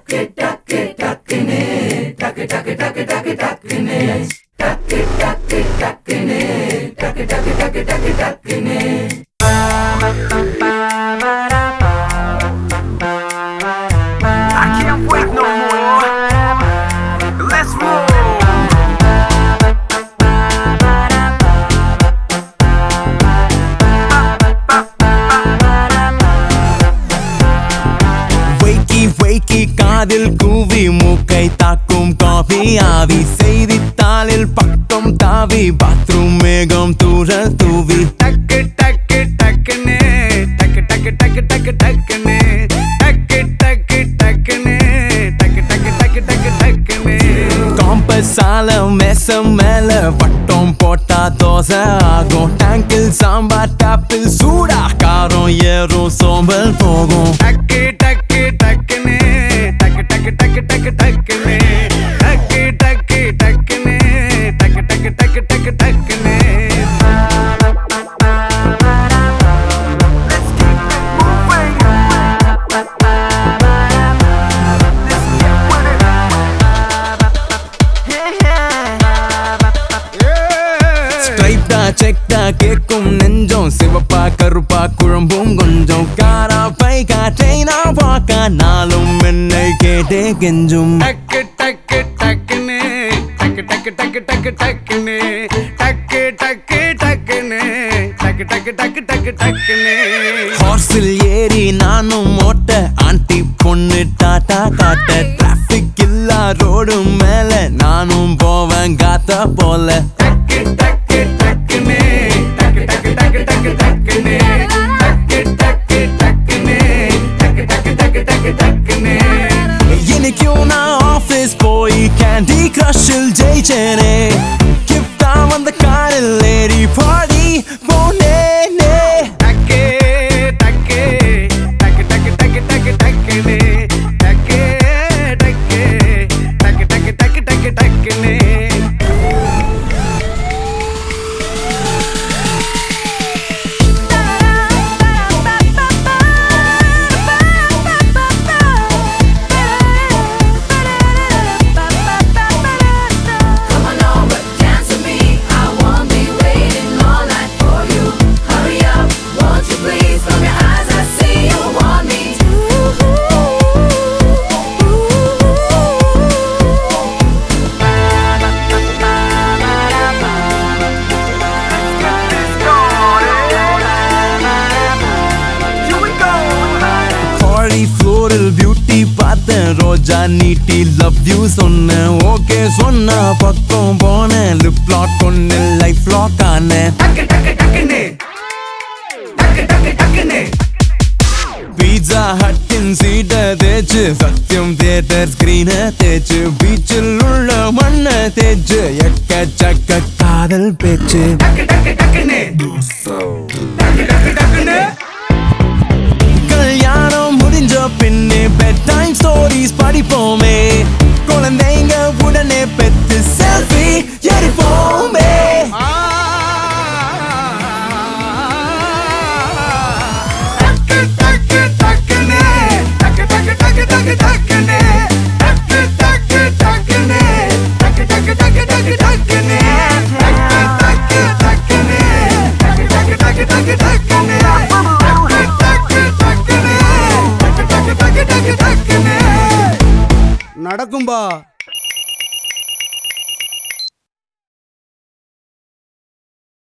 I can't wait no more. Let's roll. வைக்கி வைக்கி காதில் கூவி மூக்கை தாக்கும் காபி ஆவி செய்தித்தாளில் பக்கம் தாவி பாத்ரூம் மேகம் தூரல் தூவி டக்கு டக்கு டக்குன்னு டக்கு டக்கு டக்கு டக்கு டக்குன்னு டக்கு டக்கு டக்குன்னு டக்கு டக்கு டக்கு டக்கு டக்குன்னு காம்பஸால மேசம் மேல வட்டம் போட்டா தோசை ஆகும் டேங்கில் சாம்பார் டாப்பில் சூடா காரம் ஏறும் சோம்பல் போகும் டக்கு டக்கு டக்குன்னு டக்கு டக்கு டக்கு டக்கு டக்குன்னு டக்கு டக்கு டக்குன்னு டக்கு டக்கு டக்கு டக்கு டக்குன்னு Let's keep it moving. Let's get with it. Yeah, yeah. ஸ்ட்ரைட்டா செக்டா கேக்கும் நெஞ்சம் சிவப்பா கருப்பா குழம்பும் கொஞ்சம் காரா பைக்கா ட்ரெயினா வாக்கா நாளும் என்னை கேட்டே கெஞ்சும் டக்கு டக்கு டக்குன்னு டக்கு டக்கு டக்கு டக்கு டக்குன்னு டக்கு டக்கு டக்குன்னு டக்கு டக்கு டக்கு டக்கு டக்குன்னு ஹார்ஸில் ஏறி நானும் ஓட்ட ஆண்டி பொண்ணு டாட்டா காட்ட டிராபிக் இல்லா ரோடு மேல நானும் போவேன் காத்தா போல டக்கு டக்கு டக்குன்னு டக்கு டக்கு டக்கு டக்கு டக்குன்னு டக்கு டக்கு டக்குன்னு டக்கு டக்கு டக்கு டக்கு டக்குன்னு இன்னைக்கும் நான் ஆபீஸ் போய் கேண்டி கிரஷில் ஜெயிச்சேனே கிஃப்டா வந்த காரில் ஏறி பாடி போனேனே டக்கு டக்கு டக்கு டக்கு டக்கு டக்கு டக்குன்னு டக்கு டக்கு டக்கு டக்கு டக்கு டக்கு டக்குன்னு Come on over, dance with me. I won't be waiting all night for you. Hurry up, won't you please? From your eyes I see you want me. Let's get this started. Here we go. காலி floral beauty பார்த்தேன் ரோஜா நீட்டி love you சொன்னேன் okay சொன்ன பக்கம் போனேன் lip lock கொண்டு life lock ஆனேன் டக்கு டக்கு டக்குன்னு டக்கு டக்கு டக்குன்னு பீட்சா ஹட்டின் சீட்டை தேய்ச்சு சத்தியம் தியேட்டர் ஸ்கிரீனை தேய்ச்சு பீச்சில் உள்ள மண்ணை தேய்ச்சு எக்கச்சக்க காதல் பேச்சு டக்கு டக்கு டக்குன்னு டக்கு டக்கு டக்குன்னு கல்யாணம் முடிஞ்ச பின்னே பெட் டைம் ஸ்டோரிஸ் படிப்போமே குழந்தைங்க உடனே பெத்து செல்ஃபி எடுப்போமே டக்கு டக்கு டக்குன்னு டக்கு டக்கு டக்கு டக்கு டக்குன்னு டக்கு டக்கு டக்குன்னு டக்கு டக்கு டக்கு டக்கு டக்குன்னு டக்கு டக்கு டக்குன்னு டக்கு டக்கு டக்கு டக்கு டக்குன்னு டக்கு டக்கு டக்குன்னு டக்கு டக்கு டக்கு டக்கு டக்குன்னு நடக்கும்பா